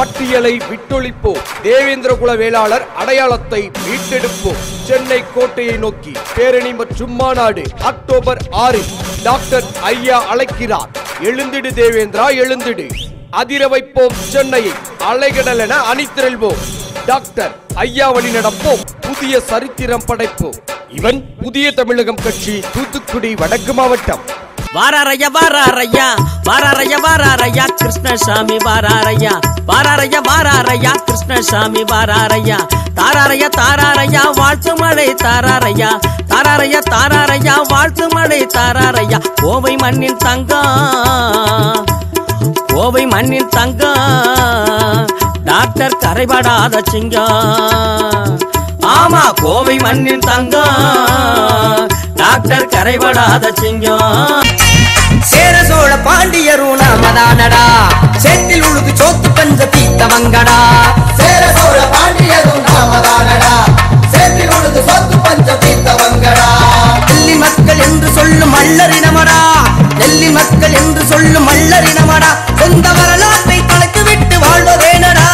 பட்டியலை விட்டொழிப்போம் தேவேந்திரகுல வேளாளர் அடையாளத்தை மீட்டெடுப்போம் சென்னை கோட்டையை நோக்கி பேரணி மற்றும் மாநாடு அக்டோபர் ஆறு டாக்டர் ஐயா அழைக்கிறார் எழுந்திடு தேவேந்திரா எழுந்திடு அதிர வைப்போம் சென்னையை அலைகடல் என அணிதிரள்வோம் டாக்டர் ஐயா வழி நடப்போம் புதிய சரித்திரம் படைப்போம் இவன் புதிய தமிழகம் கட்சி தூத்துக்குடி வடக்கு மாவட்டம் வாராரையா வாராரையா வாராரையா வாராரையா கிருஷ்ணசாமி வாராரையா வாராரையா வாராரையா கிருஷ்ணசாமி வாராரையா தாராரையா தாராரையா வாழ்த்து மழை தாராரையா தாராரையா தாராரையா வாழ்த்து மழை தாராரையா கோவை மண்ணின் தங்கம் கோவை மண்ணின் தங்கம் டாக்டர் கரைபடாத சிங்கம் ஆமா கோவை மண்ணின் தங்கம் டாக்டர் கரைபடாத சிங்கம் சேர சோழ பாண்டியரும் நாமதானடா சேற்றில் உழுது சோத்து பஞ்ச தீத்தவங்கடா சேர சோழ பாண்டியரும் நாமதானடா சேற்றில் உழுது சொத்து பஞ்ச தீர்த்தவங்கடா டெல்லி மக்கள் என்று சொல்லும் மல்லரினமடா டெல்லி மக்கள் என்று சொல்லும் மல்லரினமடா சொந்த வரலாற்றை கலக்கு விட்டு வாழ்வதேனடா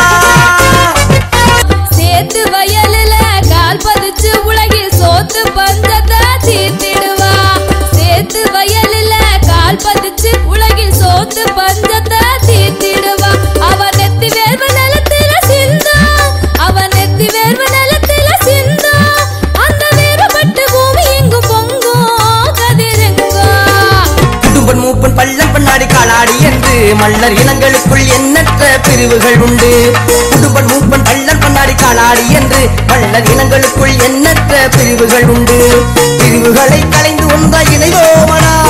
சேத்து வயலில கால் பதிச்சு உலகில் சோத்து பஞ்சத்தை தீர்த்திடுவா சேத்து வயலில கால் பதிச்சு உலகில் சோத்து பஞ்சத்தை தீர்த்திடுவா அவ நெத்தி வேர்வ நிலத்தில சிந்தா அவ நெத்தி வேர்வ நிலத்தில சிந்தா அந்த வேறுபட்டு பூமி எங்கும் பொங்கும் கதிரெங்கோ குடும்பன் மூப்பன் பள்ளம் பண்ணாடி காலாடி என்று மல்லர் இனங்களுக்குள் எண்ணற்ற பிரிவுகள் உண்டு குடும்பன் மூப்பன் பள்ளம் பண்ணாடி காலாடி என்று மல்லர் இனங்களுக்குள் எண்ணற்ற பிரிவுகள் உண்டு பிரிவுகளை கலைந்து ஒன்றாய் இணைவோமடா